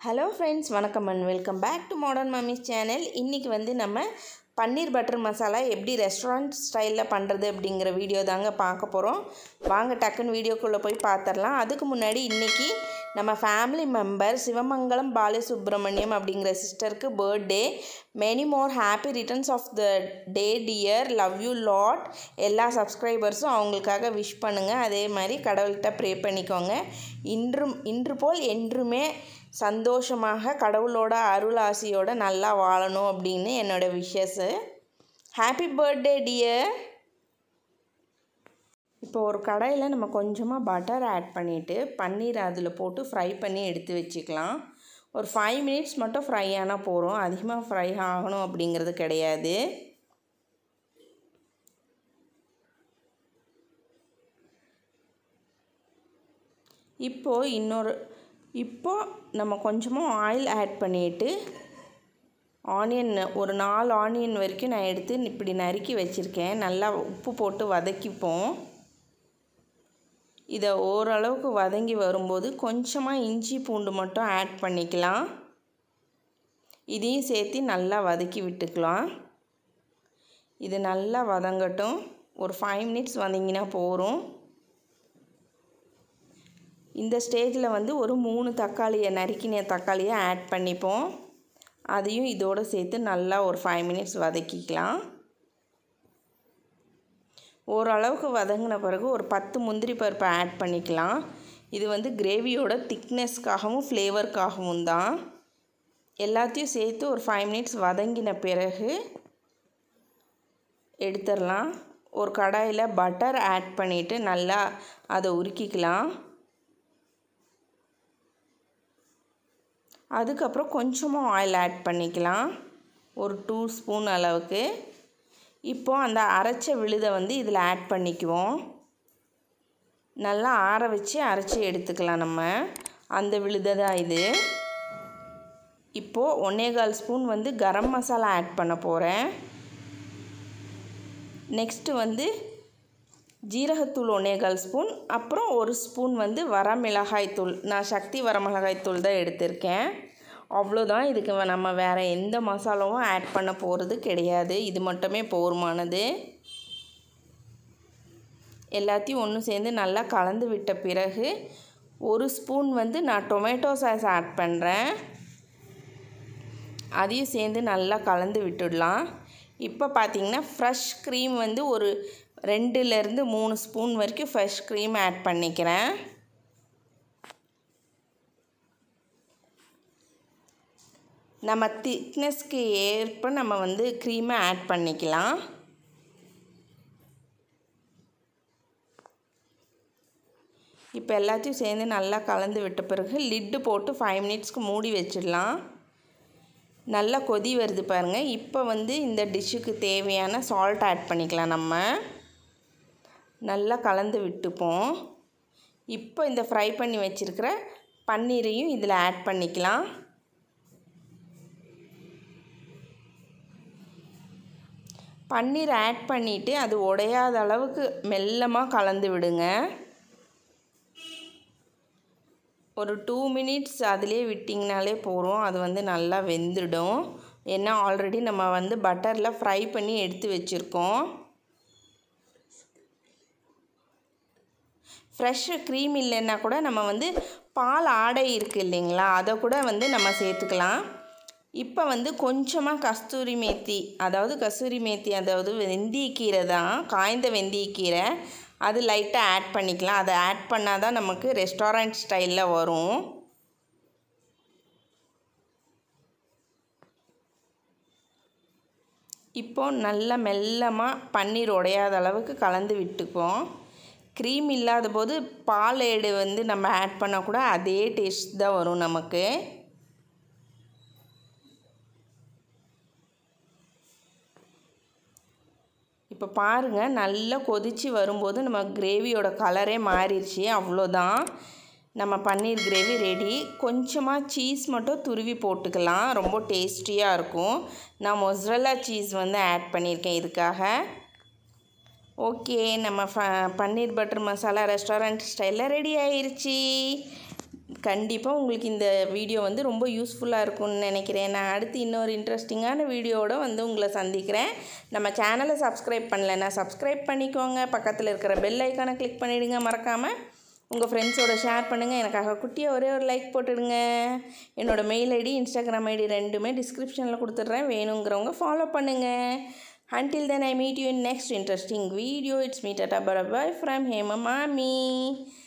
Hello friends வணக்கம் and welcome back to modern mummies channel இன்றைக்கி வந்து நம்ம பன்னீர் பட்டர் மசாலா எப்படி ரெஸ்டாரண்ட் ஸ்டைலில் பண்ணுறது அப்படிங்கிற வீடியோ தாங்க பார்க்க போகிறோம் வாங்க டக்குன்னு வீடியோக்குள்ளே போய் பார்த்துடலாம் அதுக்கு முன்னாடி இன்றைக்கி நம்ம ஃபேமிலி மெம்பர் சிவமங்கலம் பாலசுப்ரமணியம் அப்படிங்கிற சிஸ்டருக்கு birthday many more happy returns of the day dear love you lot எல்லா சப்ஸ்கிரைபர்ஸும் அவங்களுக்காக விஷ் பண்ணுங்கள் அதே மாதிரி கடவுள்கிட்ட ப்ரே பண்ணிக்கோங்க இன்றும் இன்று போல் என்றுமே சந்தோஷமாக கடவுளோட அருள் ஆசியோட நல்லா வாழணும் அப்படின்னு என்னோடய விஷஸ்ஸு ஹாப்பி பர்த்டே டியர் இப்போ ஒரு கடாயில் நம்ம கொஞ்சமாக பட்டர் ஆட் பண்ணிவிட்டு பன்னீர் அதில் போட்டு ஃப்ரை பண்ணி எடுத்து வச்சுக்கலாம் ஒரு ஃபைவ் மினிட்ஸ் மட்டும் ஃப்ரை ஆனால் போகிறோம் அதிகமாக ஃப்ரை ஆகணும் அப்படிங்கிறது கிடையாது இப்போது இன்னொரு இப்போ நம்ம கொஞ்சமாக ஆயில் ஆட் பண்ணிவிட்டு ஆனியன் ஒரு நாலு ஆனியன் வரைக்கும் நான் எடுத்து இப்படி நறுக்கி வச்சுருக்கேன் நல்லா உப்பு போட்டு வதக்கிப்போம் இதை ஓரளவுக்கு வதங்கி வரும்போது கொஞ்சமாக இஞ்சி பூண்டு மட்டும் ஆட் பண்ணிக்கலாம் இதையும் சேர்த்து நல்லா வதக்கி விட்டுக்கலாம் இது நல்லா வதங்கட்டும் ஒரு ஃபைவ் மினிட்ஸ் வதங்கினா போகிறோம் இந்த ஸ்டேஜில் வந்து ஒரு மூணு தக்காளியை நறுக்கின தக்காளியை ஆட் பண்ணிப்போம் அதையும் இதோடு சேர்த்து நல்லா ஒரு ஃபைவ் மினிட்ஸ் வதக்கிக்கலாம் ஓரளவுக்கு வதங்கின பிறகு ஒரு பத்து முந்திரி பருப்பை ஆட் பண்ணிக்கலாம் இது வந்து கிரேவியோட திக்னஸ்க்காகவும் ஃப்ளேவருக்காகவும் தான் எல்லாத்தையும் சேர்த்து ஒரு ஃபைவ் மினிட்ஸ் வதங்கின பிறகு எடுத்துடலாம் ஒரு கடாயில் பட்டர் ஆட் பண்ணிவிட்டு நல்லா அதை உருக்கிக்கலாம் அதுக்கப்புறம் கொஞ்சமாக ஆயில் ஆட் பண்ணிக்கலாம் ஒரு டூ ஸ்பூன் அளவுக்கு இப்போது அந்த அரைச்ச விழுதை வந்து இதில் ஆட் பண்ணிக்குவோம் நல்லா ஆற வச்சு அரைச்சி எடுத்துக்கலாம் நம்ம அந்த விழுதை தான் இது இப்போது ஒன்னேகால் ஸ்பூன் வந்து கரம் மசாலா ஆட் பண்ண போகிறேன் நெக்ஸ்ட்டு வந்து ஜீரகத்தூள் ஒன்னேகால் ஸ்பூன் அப்புறம் ஒரு ஸ்பூன் வந்து வரமிளகாய் தூள் நான் சக்தி வரமிளகாய் தூள் தான் எடுத்திருக்கேன் அவ்வளோதான் இதுக்கு நம்ம வேறு எந்த மசாலாவும் ஆட் பண்ண போகிறது கிடையாது இது மட்டுமே போருமானது எல்லாத்தையும் ஒன்று சேர்ந்து நல்லா கலந்து விட்ட பிறகு ஒரு ஸ்பூன் வந்து நான் டொமேட்டோ சாஸ் ஆட் பண்ணுறேன் அதையும் சேர்ந்து நல்லா கலந்து விட்டுடலாம் இப்போ பார்த்திங்கன்னா ஃப்ரெஷ் க்ரீம் வந்து ஒரு ரெண்டுலேருந்து மூணு ஸ்பூன் வரைக்கும் ஃப்ரெஷ் க்ரீம் ஆட் பண்ணிக்கிறேன் நம்ம திக்னஸ்க்கு ஏற்ப நம்ம வந்து க்ரீமை ஆட் பண்ணிக்கலாம் இப்போ எல்லாத்தையும் சேர்ந்து நல்லா கலந்து விட்ட பிறகு லிட்டு போட்டு ஃபைவ் மினிட்ஸ்க்கு மூடி வச்சிடலாம் நல்லா கொதி வருது பாருங்கள் இப்போ வந்து இந்த டிஷ்ஷுக்கு தேவையான சால்ட் ஆட் பண்ணிக்கலாம் நம்ம நல்லா கலந்து விட்டுப்போம் இப்போ இந்த ஃப்ரை பண்ணி வச்சுருக்கிற பன்னீரையும் இதில் ஆட் பண்ணிக்கலாம் பன்னீர் ஆட் பண்ணிவிட்டு அது உடையாத அளவுக்கு மெல்லமாக கலந்து விடுங்க ஒரு டூ மினிட்ஸ் அதிலே விட்டிங்கனாலே போகிறோம் அது வந்து நல்லா வெந்துடும் ஏன்னா ஆல்ரெடி நம்ம வந்து பட்டரில் ஃப்ரை பண்ணி எடுத்து வச்சுருக்கோம் ஃப்ரெஷ்ஷு க்ரீம் இல்லைன்னா கூட நம்ம வந்து பால் ஆடை இருக்குது இல்லைங்களா அதை கூட வந்து நம்ம சேர்த்துக்கலாம் இப்போ வந்து கொஞ்சமாக கஸ்தூரி மேத்தி அதாவது கஸ்தூரி மேத்தி அதாவது வெந்தயக்கீரை தான் காய்ந்த வெந்தயக்கீரை அது லைட்டாக ஆட் பண்ணிக்கலாம் அதை ஆட் பண்ணால் தான் நமக்கு ரெஸ்டாரண்ட் ஸ்டைலில் வரும் இப்போது நல்லா மெல்லமாக பன்னீர் உடையாத அளவுக்கு கலந்து விட்டுக்குவோம் க்ரீம் இல்லாத போது பால் ஏடு வந்து நம்ம ஆட் பண்ணால் கூட அதே டேஸ்ட் தான் வரும் நமக்கு இப்போ பாருங்கள் நல்லா கொதித்து வரும்போது நம்ம கிரேவியோட கலரே மாறிடுச்சு அவ்வளோதான் நம்ம பன்னீர் கிரேவி ரெடி கொஞ்சமாக சீஸ் மட்டும் துருவி போட்டுக்கலாம் ரொம்ப டேஸ்டியாக இருக்கும் நான் மொஸ்ரல்லா சீஸ் வந்து ஆட் பண்ணியிருக்கேன் இதுக்காக ஓகே நம்ம ஃப பன்னீர் பட்டர் மசாலா ரெஸ்டாரண்ட் ஸ்டைலில் ரெடி ஆயிடுச்சு கண்டிப்பாக உங்களுக்கு இந்த வீடியோ வந்து ரொம்ப யூஸ்ஃபுல்லாக இருக்கும்னு நினைக்கிறேன் நான் அடுத்து இன்னொரு இன்ட்ரெஸ்டிங்கான வீடியோவோட வந்து உங்களை சந்திக்கிறேன் நம்ம சேனலை சப்ஸ்கிரைப் பண்ணலைன்னா சப்ஸ்கிரைப் பண்ணிக்கோங்க பக்கத்தில் இருக்கிற பெல் ஐக்கானை கிளிக் பண்ணிவிடுங்க மறக்காமல் உங்கள் ஃப்ரெண்ட்ஸோட ஷேர் பண்ணுங்கள் எனக்காக குட்டியாக ஒரே ஒரு லைக் போட்டுடுங்க என்னோடய மெயில் ஐடி இன்ஸ்டாகிராம் ஐடி ரெண்டுமே டிஸ்கிரிப்ஷனில் கொடுத்துட்றேன் வேணுங்கிறவங்க ஃபாலோ பண்ணுங்கள் Until then, I meet you in next interesting video. It's me, Tata Bye from Hema Mami.